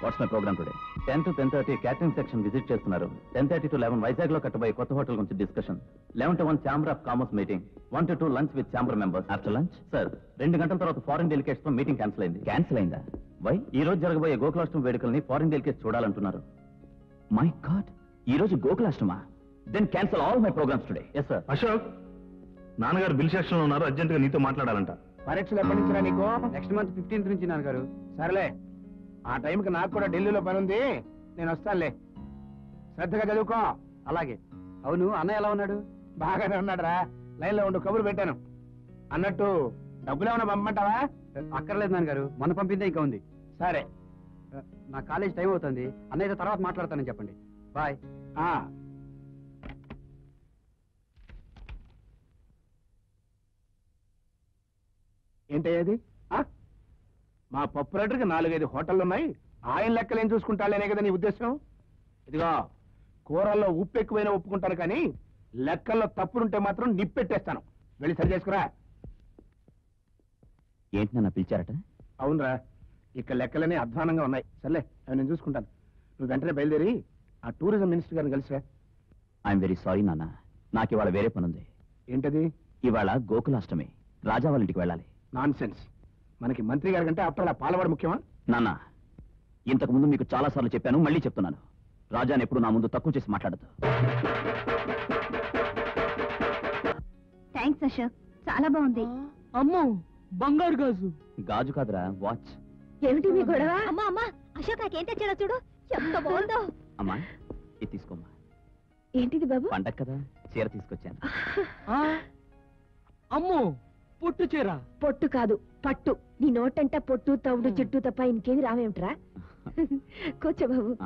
Watts my programme today ten to ten thirty catering section visit చేస్తున్నారు ten thirty to eleven Vizag లో కట్టబోయే కొత్త hotel గురించి discussion eleven to one chamber of commerce meeting one to two lunch with chamber members after lunch sir రెండు గంటల తర్వాత foreign delegates తో meeting cancel అయింది క్యాన్సిల్ అయిందా వై ఈ రోజు జరగబోయే గోకులాష్టమి వేడుకల్ని ఫారెన్ డెలికేట్స్ చూడాలంటున్నారు మై గాడ్ ఈ రోజు గోకులాష్టమా then cancel all my programmes today yes sir Ashok నాన్నగారు బిల్ సెక్షన్ లో ఉన్నారు అర్జెంట్ గా నీతో మాట్లాడాలంట పరీక్షలు ఎప్పటి నుంచి నీకు నెక్స్ట్ మంత్ ఫిఫ్టీన్త్ నుంచి నాన్నగారు సరేలే ఆ టైంకి నాకు కూడా ఢిల్లీలో పని ఉంది నేను వస్తానులే శ్రద్ధగా చదువుకో అలాగే అవును అన్నయ్య ఎలా ఉన్నాడు బాగానే ఉన్నాడు రా లైన్ లో ఉండు కబురు పెట్టాను అన్నట్టు డబ్బులు ఏమైనా పంపమంటావా అక్కర్లేదు నాన్నగారు మన పంపిందే ఇంకా ఉంది సరే నా కాలేజ్ టైం అవుతుంది అన్నయ్యతో తర్వాత మాట్లాడతానని చెప్పండి బాయ్ ఏంటయ్యేది మా పప్పు రేటర్కి నాలుగైదు హోటళ్ళు ఉన్నాయి ఆయన లెక్కలు ఏం చూసుకుంటాలేనే కదా నీ ఉద్దేశం ఇదిగో కూరల్లో ఉప్పు ఎక్కువైనా ఒప్పుకుంటాను కానీ లెక్కల్లో తప్పులుంటే మాత్రం నిప్పెట్టేస్తాను వెళ్ళి సరి చేసుకురా ఏంటి నన్ను పిలిచారట అవునరా ఇక్కడ లెక్కలనే అధ్వానంగా ఉన్నాయి సర్లే అవి నేను చూసుకుంటాను నువ్వు వెంటనే బయలుదేరి ఆ టూరిజం మినిస్టర్ గారిని కలిసిరా ఐఎమ్ వెరీ సారీ నాన్న నాకు ఇవాళ వేరే పనుంది ఏంటది ఇవాళ గోకులాష్టమి రాజా వాళ్ళ ఇంటికి వెళ్ళాలి నాన్ సెన్స్ మనకి మంత్రి గారి కంటే అప్పుడు అలా పాలవాడు ముఖ్యమా నాన్న ఇంతకు ముందు మీకు చాలా సార్లు చెప్పాను మళ్ళీ చెప్తున్నాను రాజాని ఎప్పుడు నా ముందు తక్కువ చేసి మాట్లాడదు థ్యాంక్స్ అశోక్ చాలా బాగుంది అమ్మో బంగారు గాజు గాజు కాదురా వాచ్ ఏమిటి మీ గొడవ అమ్మా అమ్మా అశోక్ నాకేం తెచ్చాడో చూడు ఎంత బాగుందో అమ్మా ఇది తీసుకోమ్మా ఏంటిది బాబు పండగ కదా చీర తీసుకొచ్చాను ఆ? అమ్మో పొట్టు చీర పొట్టు కాదు పట్టు నీ నోటంట పొట్టు తవుడు చుట్టూ తప్ప ఇంకేమి రావేమిట్రా కూర్చో బాబు ఆ.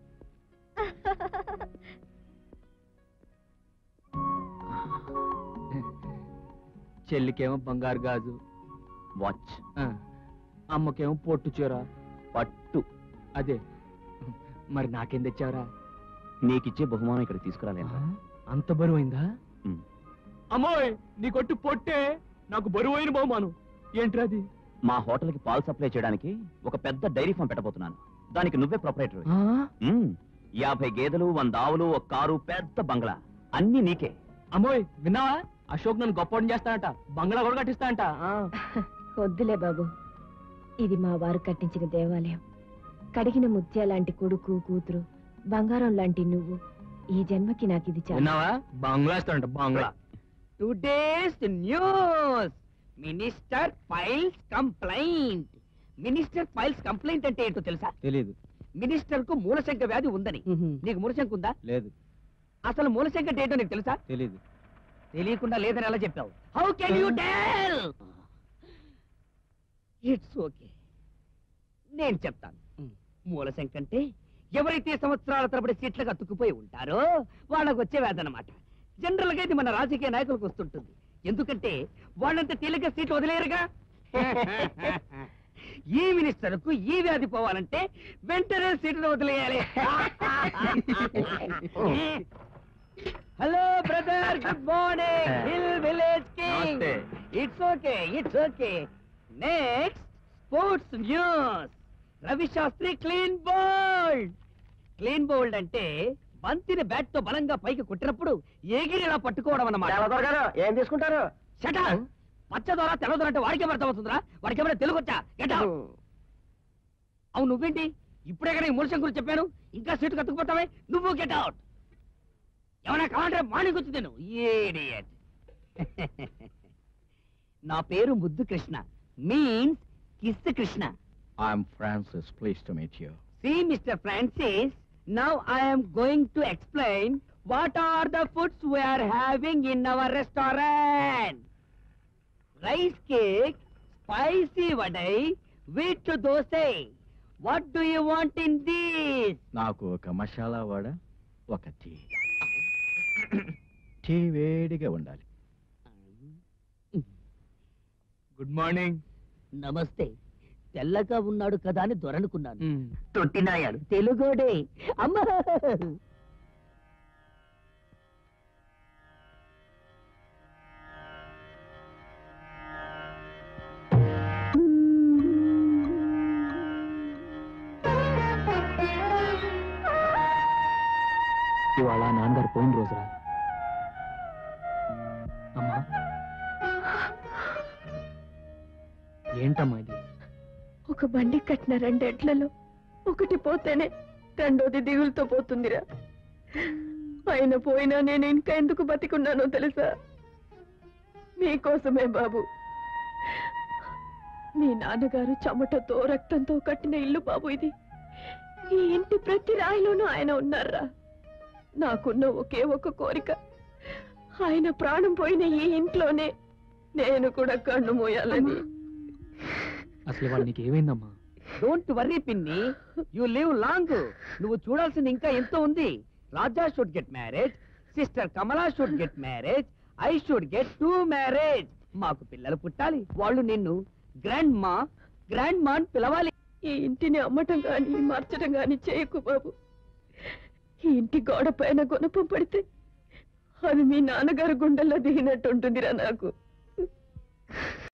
చెల్లికేమో బంగారు గాజు వాచ్ ఆ. అమ్మకేమో పొట్టు చీర పట్టు అదే మరి నాకేం తెచ్చావరా నీకిచ్చే బహుమానం ఇక్కడ తీసుకురాలేను అంత బరువైందా ఉమ్. అమ్మోయ్ నీ కొట్టు పొట్టే నాకు బరువైన బహుమానం ఏంట్రది మా హోటల్కి పాలు సప్లై చేయడానికి ఒక పెద్ద డైరీ ఫామ్ పెట్టబోతున్నాను దానికి నువ్వే ప్రొపరేటర్ ఆ? యాభై గేదెలు వంద ఆవులు ఒక కారు పెద్ద బంగ్లా అన్ని నీకే అమ్మోయ్ విన్నావా అశోక్ నన్ను గొప్పని చేస్తానంట బంగ్లా కూడా కట్టిస్తానంట ఆ. వద్దులే బాబు ఇది మా వారు కట్టించిన దేవాలయం కడిగిన ముత్యాలాంటి కొడుకు కూతురు బంగారం లాంటి నువ్వు ఈ జన్మకి నాకు ఇది చాలు విన్నావా బంగ్లా ఇస్తానంట బంగ్లా today's news minister files complaint minister files complaint అంటే ఏంటో తెలుసా తెలీదు మినిస్టర్ కు మూలశంక వ్యాధి ఉందని నీకు మూలశంక ఉందా లేదు అసలు మూలశంక అంటే ఏంటో నీకు తెలుసా తెలీదు తెలియకుండా లేదని ఎలా చెప్పావు how can you tell it's okay నేను చెప్తాను మూలశంక అంటే ఎవరైతే సంవత్సరాల తరబడి సీట్లకు అతుక్కుపోయి ఉంటారో వాళ్ళకు వచ్చే వ్యాధి అన్నమాట జనరల్ గా ఇది మన రాజకీయ నాయకులకు వస్తుంటుంది ఎందుకంటే వాళ్ళంత తేలిక సీట్లు వదిలేరుగా ఈ మినిస్టర్ కు ఈ వ్యాధి పోవాలంటే వెంటనే సీట్లు వదిలేయాలి hello brother good morning hill village king నమస్తే. It's okay it's okay next sports news Ravi Shastri clean bold clean bold అంటే బంతిని బ్యాట్ తో బలంగా పైకి కొట్టినప్పుడు ఎగిరిలా పట్టుకోవడం అన్నమాట ఏం తీసుకుంటారు షట పచ్చ దొర తెల్ల దొర అంటే వాడికే అర్థం అవుతుందిరా వాడికి ఏమైనా తెలుగు వచ్చా గెట్ అవును నువ్వేంటి ఇప్పుడే కదా ఈ మూలశం గురించి చెప్పాను ఇంకా సీటు కత్తుకుపోతావే నువ్వు గెట్ అవుట్ ఏమైనా కావాలంటే మార్నింగ్ వచ్చి నేను Idiot. నా పేరు Muddu Krishna means kiss Krishna I'm Francis. Pleased to meet you. See, Mr. Francis, now I am going to explain what are the foods we are having in our restaurant. Rice cake, spicy vadai, wheat dosai. What do you want in this? నాకు ఒక మసాలా వడ ఒక tea tea వేడిగా ఉండాలి good morning నమస్తే తెల్లగా ఉన్నాడు కదా అని దొరనుకున్నాను తొట్టినాయాడు తెలుగోడే అమ్మా ఇవాళ నాన్నగారు పోయిన రోజురా అమ్మా ఏంటమ్మా ఇది ఒక బండి కట్టిన రెండెడ్లలో ఒకటి పోతేనే రెండోది దిగులుతో పోతుందిరా ఆయన పోయినా నేను ఇంకా ఎందుకు బతికున్నానో తెలుసా మీకోసమే బాబు మీ నాన్నగారు చెమటతో రక్తంతో కట్టిన ఇల్లు బాబు ఇది ఈ ఇంటి ప్రతి రాయిలోనూ ఆయన ఉన్నారా నాకున్న ఒకే ఒక కోరిక ఆయన ప్రాణం పోయిన ఈ ఇంట్లోనే నేను కూడా కన్ను మోయాలని అసలు వాళ్ళు నీకు ఏమైందమ్మా డోంట్ వర్రీ పిన్ని యు లివ్ లాంగ్ నువ్వు చూడాల్సింది ఇంకా ఎంతో ఉంది Raja should get marriage sister Kamala should get marriage I should get too marriage మాకు పిల్లలు పుట్టాలి వాళ్ళు నిన్ను గ్రాండ్ మా గ్రాండ్ మా అని పిలవాలి ఈ ఇంటిని అమ్మటం గాని మార్చడం గాని చేయకు బాబు ఈ ఇంటి గోడ పైన గుణపం పడితే అది మీ నాన్నగారు గుండెల్లో దిగినట్టు ఉంటుందిరా నాకు